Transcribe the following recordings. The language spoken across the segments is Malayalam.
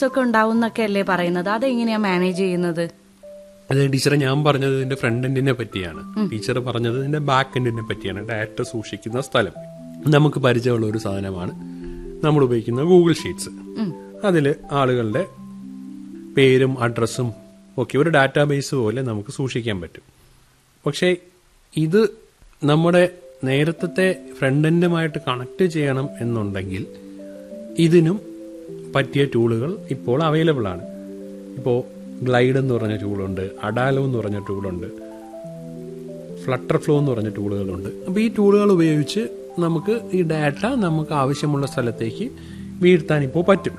അപ്ഡേറ്റ്സ് ഒക്കെ ഉണ്ടാവും എന്നൊക്കെ അല്ലേ പറയുന്നത് അതെങ്ങനെയാ മാനേജ് ചെയ്യുന്നത് അത് ടീച്ചറെ ഞാൻ പറഞ്ഞത് ഇതിന്റെ ഫ്രണ്ട് എൻഡിനെ പറ്റിയാണ് ടീച്ചർ പറഞ്ഞത് ഇതിന്റെ ബാക്ക് എൻഡിനെ പറ്റിയാണ് ഡാറ്റ സൂക്ഷിക്കുന്ന സ്ഥലം നമുക്ക് പരിചയമുള്ള ഒരു സാധനമാണ് നമ്മൾ ഉപയോഗിക്കുന്ന ഗൂഗിൾ ഷീറ്റ്സ് അതിൽ ആളുകളുടെ പേരും അഡ്രസ്സും ഒക്കെ ഒരു ഡാറ്റാബേസ് പോലെ നമുക്ക് സൂക്ഷിക്കാൻ പറ്റും പക്ഷേ ഇത് നമ്മുടെ നേരത്തെ ഫ്രണ്ട് എൻഡുമായിട്ട് കണക്ട് ചെയ്യണം എന്നുണ്ടെങ്കിൽ ഇതിനും പറ്റിയ ടൂളുകൾ ഇപ്പോൾ അവൈലബിൾ ആണ് ഇപ്പോൾ ഗ്ലൈഡ് എന്ന് പറഞ്ഞ ടൂളുണ്ട് അഡാലോ എന്ന് പറഞ്ഞ ടൂളുണ്ട് ഫ്ലട്ടർ ഫ്ലോ എന്ന് പറഞ്ഞ ടൂളുകളുണ്ട് അപ്പോൾ ഈ ടൂളുകൾ ഉപയോഗിച്ച് നമുക്ക് ഈ ഡാറ്റ നമുക്ക് ആവശ്യമുള്ള സ്ഥലത്തേക്ക് വീഴ്ത്താൻ ഇപ്പോൾ പറ്റും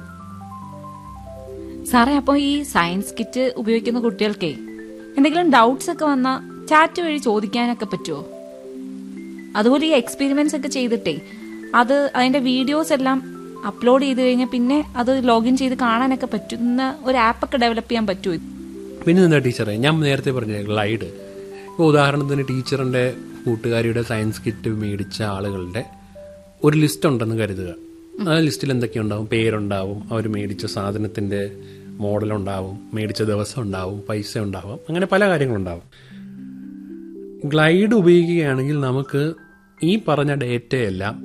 സാറേ അപ്പോൾ ഈ സയൻസ് കിറ്റ് ഉപയോഗിക്കുന്ന കുട്ടികൾക്കേ എന്തെങ്കിലും ഡൗട്ട്സ് ഒക്കെ വന്നാൽ ചാറ്റ് വഴി ചോദിക്കാനൊക്കെ പറ്റുമോ അതുപോലെ ഈ എക്സ്പെരിമെന്റ്സ് ഒക്കെ ചെയ്തിട്ടേ അത് അതിന്റെ വീഡിയോസ് എല്ലാം അപ്ലോഡ് ചെയ്ത് കഴിഞ്ഞാൽ പിന്നെ അത് ലോഗിൻ ചെയ്ത് കാണാനൊക്കെ പറ്റുന്ന ഒരു ആപ്പൊക്കെ ഡെവലപ്പ് ചെയ്യാൻ പറ്റുമോ പിന്നെ എന്താ ടീച്ചറെ ഞാൻ നേരത്തെ പറഞ്ഞ ഗ്ലൈഡ് ഇപ്പോൾ ഉദാഹരണത്തിന് ടീച്ചറിന്റെ കൂട്ടുകാരിയുടെ സയൻസ് കിറ്റ് മേടിച്ച ആളുകളുടെ ഒരു ലിസ്റ്റ് ഉണ്ടെന്ന് കരുതുക ആ ലിസ്റ്റിൽ എന്തൊക്കെയുണ്ടാവും പേരുണ്ടാവും അവർ മേടിച്ച സാധനത്തിന്റെ മോഡൽ ഉണ്ടാവും മേടിച്ച ദിവസം ഉണ്ടാവും പൈസ ഉണ്ടാവും അങ്ങനെ പല കാര്യങ്ങളുണ്ടാവും ഗ്ലൈഡ് ഉപയോഗിക്കുകയാണെങ്കിൽ നമുക്ക് ഈ പറഞ്ഞ ഡേറ്റയെല്ലാം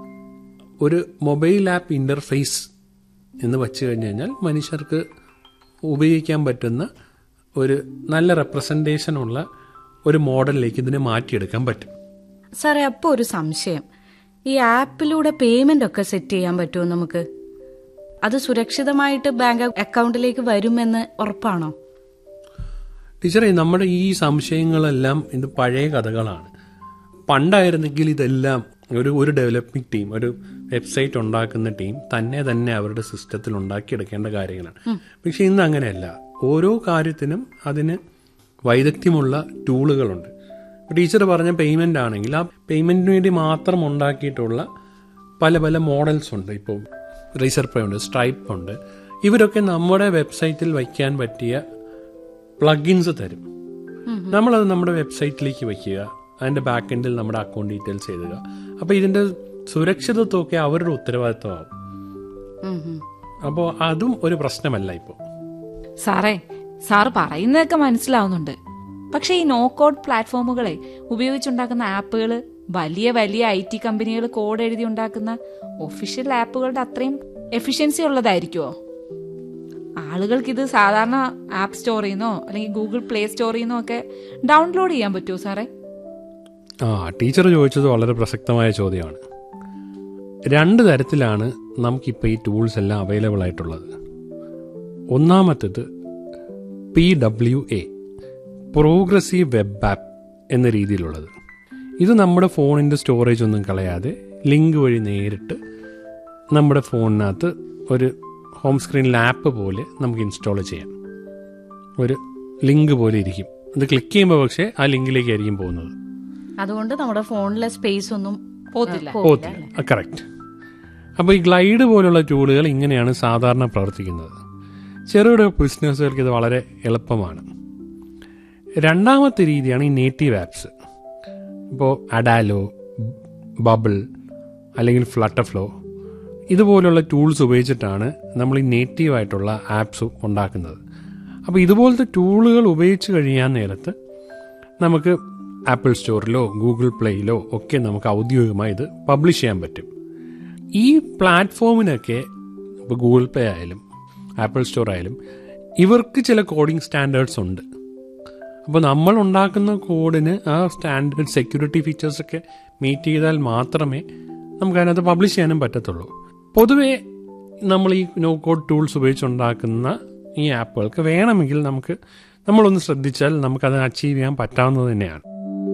ഒരു മൊബൈൽ ആപ്പ് ഇന്റർഫേസ് എന്ന് വച്ചു കഴിഞ്ഞു കഴിഞ്ഞാൽ മനുഷ്യർക്ക് ഉപയോഗിക്കാൻ പറ്റുന്ന ഒരു നല്ല റെപ്രസെൻറ്റേഷൻ ഉള്ള ഒരു മോഡലിലേക്ക് ഇതിനെ മാറ്റിയെടുക്കാൻ പറ്റും സാറേ അപ്പൊ ഒരു സംശയം ഈ ആപ്പിലൂടെ പേയ്മെന്റ് ഒക്കെ സെറ്റ് ചെയ്യാൻ പറ്റുമോ നമുക്ക് അത് സുരക്ഷിതമായിട്ട് ബാങ്ക് അക്കൗണ്ടിലേക്ക് വരുമെന്ന് ഉറപ്പാണോ ടീച്ചറെ നമ്മുടെ ഈ സംശയങ്ങളെല്ലാം ഇത് പഴയ കഥകളാണ് പണ്ടായിരുന്നെങ്കിൽ ഇതെല്ലാം ഒരു ഒരു ഡെവലപ്പിംഗ് ടീം ഒരു വെബ്സൈറ്റ് ഉണ്ടാക്കുന്ന ടീം തന്നെ തന്നെ അവരുടെ സിസ്റ്റത്തിൽ ഉണ്ടാക്കിയെടുക്കേണ്ട കാര്യങ്ങളാണ് പക്ഷെ ഇന്ന് അങ്ങനെയല്ല ഓരോ കാര്യത്തിനും അതിന് വൈദഗ്ധ്യമുള്ള ടൂളുകളുണ്ട് ടീച്ചർ പറഞ്ഞ പേയ്മെന്റ് ആണെങ്കിൽ ആ പേയ്മെന്റിന് വേണ്ടി മാത്രം ഉണ്ടാക്കിയിട്ടുള്ള പല പല മോഡൽസ് ഉണ്ട് ഇപ്പോൾ റീസർ പേ ഉണ്ട് സ്ട്രൈപ്പ് ഉണ്ട് ഇവരൊക്കെ നമ്മുടെ വെബ്സൈറ്റിൽ വയ്ക്കാൻ പറ്റിയ പ്ലഗിൻസ് തരും നമ്മളത് നമ്മുടെ വെബ്സൈറ്റിലേക്ക് വയ്ക്കുക അതിന്റെ ബാക്ക് എൻഡിൽ നമ്മുടെ അക്കൗണ്ട് ഡീറ്റെയിൽസ് എഴുതുക അപ്പൊ ഇതിന്റെ സുരക്ഷിതത്വമൊക്കെ അവരുടെ ഉത്തരവാദിത്വമാവും ഉം ഉം. അപ്പോൾ അതും ഒരു പ്രശ്നമല്ല ഇപ്പോൾ സാറേ സാറ് പറയുന്നതൊക്കെ മനസ്സിലാവുന്നുണ്ട് പക്ഷെ ഈ നോ കോഡ് പ്ലാറ്റ്ഫോമുകളെ ഉപയോഗിച്ചുണ്ടാക്കുന്ന ആപ്പുകൾ വലിയ വലിയ ഐ ടി കമ്പനികൾ കോഡ് എഴുതി ഉണ്ടാക്കുന്ന ഒഫീഷ്യൽ ആപ്പുകളുടെ അത്രയും എഫിഷ്യൻസി ഉള്ളതായിരിക്കുമോ ആളുകൾക്ക് ഇത് സാധാരണ ആപ്പ് സ്റ്റോറിൽ നിന്നോ അല്ലെങ്കിൽ ഗൂഗിൾ പ്ലേ സ്റ്റോറിൽ നിന്നോ ഒക്കെ ഡൗൺലോഡ് ചെയ്യാൻ പറ്റുമോ സാറേ ആ ടീച്ചർ ചോദിച്ചത് വളരെ പ്രസക്തമായ ചോദ്യമാണ് രണ്ട് തരത്തിലാണ് നമുക്കിപ്പോൾ ഈ ടൂൾസ് എല്ലാം അവൈലബിൾ ആയിട്ടുള്ളത് ഒന്നാമത്തേത് P W A progressive web app എന്ന രീതിയിലുള്ളത് ഇത് നമ്മുടെ ഫോണിൻ്റെ സ്റ്റോറേജ് ഒന്നും കളയാതെ ലിങ്ക് വഴി നേരിട്ട് നമ്മുടെ ഫോണിനകത്ത് ഒരു ഹോം സ്ക്രീനിൽ ആപ്പ് പോലെ നമുക്ക് ഇൻസ്റ്റാൾ ചെയ്യാം ഒരു ലിങ്ക് പോലെ ഇരിക്കും ഇത് ക്ലിക്ക് ചെയ്യുമ്പോൾ പക്ഷേ ആ ലിങ്കിലേക്കായിരിക്കും പോകുന്നത് അതുകൊണ്ട് നമ്മുടെ ഫോണിലെ സ്പേസ് ഒന്നും പോത്തില്ല പോത്തില്ല കറക്റ്റ് അപ്പോൾ ഈ ഗ്ലൈഡ് പോലുള്ള ടൂളുകൾ ഇങ്ങനെയാണ് സാധാരണ പ്രവർത്തിക്കുന്നത് ചെറുകിട ബിസിനസ്സുകൾക്ക് ഇത് വളരെ എളുപ്പമാണ് രണ്ടാമത്തെ രീതിയാണ് ഈ നേറ്റീവ് ആപ്സ് ഇപ്പോൾ അഡാലോ ബബിൾ അല്ലെങ്കിൽ ഫ്ലട്ടർഫ്ലോ ഇതുപോലുള്ള ടൂൾസ് ഉപയോഗിച്ചിട്ടാണ് നമ്മൾ ഈ നേറ്റീവ് ആയിട്ടുള്ള ആപ്സ് ഉണ്ടാക്കുന്നത് അപ്പോൾ ഇതുപോലത്തെ ടൂളുകൾ ഉപയോഗിച്ച് കഴിയാൻ നേരത്ത് നമുക്ക് ആപ്പിൾ സ്റ്റോറിലോ ഗൂഗിൾ പ്ലേയിലോ ഒക്കെ നമുക്ക് ഔദ്യോഗികമായി ഇത് പബ്ലിഷ് ചെയ്യാൻ പറ്റും ഈ പ്ലാറ്റ്ഫോമിനൊക്കെ ഇപ്പോൾ ഗൂഗിൾ പേ ആയാലും ആപ്പിൾ സ്റ്റോർ ആയാലും ഇവർക്ക് ചില കോഡിംഗ് സ്റ്റാൻഡേർഡ്സ് ഉണ്ട് അപ്പോൾ നമ്മൾ ഉണ്ടാക്കുന്ന കോഡിന് ആ സ്റ്റാൻഡേർഡ് സെക്യൂരിറ്റി ഫീച്ചേഴ്സൊക്കെ മീറ്റ് ചെയ്താൽ മാത്രമേ നമുക്ക് അതിനകത്ത് പബ്ലിഷ് ചെയ്യാനും പറ്റത്തുള്ളൂ പൊതുവേ നമ്മൾ ഈ നോ കോഡ് ടൂൾസ് ഉപയോഗിച്ചുണ്ടാക്കുന്ന ഈ ആപ്പുകൾക്ക് വേണമെങ്കിൽ നമുക്ക് നമ്മളൊന്ന് ശ്രദ്ധിച്ചാൽ നമുക്കത് അച്ചീവ് ചെയ്യാൻ പറ്റാവുന്നത് തന്നെയാണ്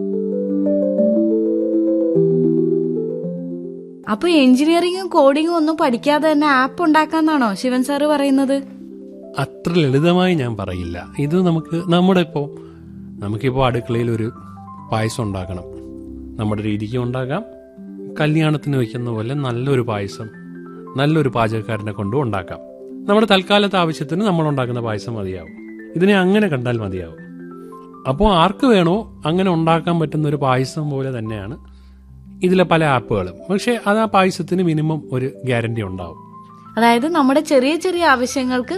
അപ്പൊ എഞ്ചിനീയറിംഗും കോഡിങ്ങും ഒന്നും പഠിക്കാതെ തന്നെ ആപ്പ് ഉണ്ടാക്കാന്നാണോ ശിവൻ സാറ് പറയുന്നത് അത്ര ലളിതമായി ഞാൻ പറയില്ല ഇത് നമുക്ക് നമ്മുടെ ഇപ്പോൾ നമുക്കിപ്പോൾ അടുക്കളയിൽ ഒരു പായസം ഉണ്ടാക്കണം നമ്മുടെ രീതിക്ക് ഉണ്ടാക്കാം കല്യാണത്തിന് വയ്ക്കുന്ന പോലെ നല്ലൊരു പായസം നല്ലൊരു പാചകക്കാരനെ കൊണ്ടും ഉണ്ടാക്കാം നമ്മുടെ തൽക്കാലത്തെ ആവശ്യത്തിന് നമ്മൾ ഉണ്ടാക്കുന്ന പായസം മതിയാവും ഇതിനെ അങ്ങനെ കണ്ടാൽ മതിയാവും അപ്പോൾ ആർക്ക് വേണോ അങ്ങനെ ഉണ്ടാക്കാൻ പറ്റുന്ന ഒരു പായസം പോലെ തന്നെയാണ് ഇതിലെ പല ആപ്പുകളും പക്ഷേ അത് ആ പായസത്തിന് മിനിമം ഒരു ഗ്യാരണ്ടി ഉണ്ടാവും അതായത് നമ്മുടെ ചെറിയ ചെറിയ ആവശ്യങ്ങൾക്ക്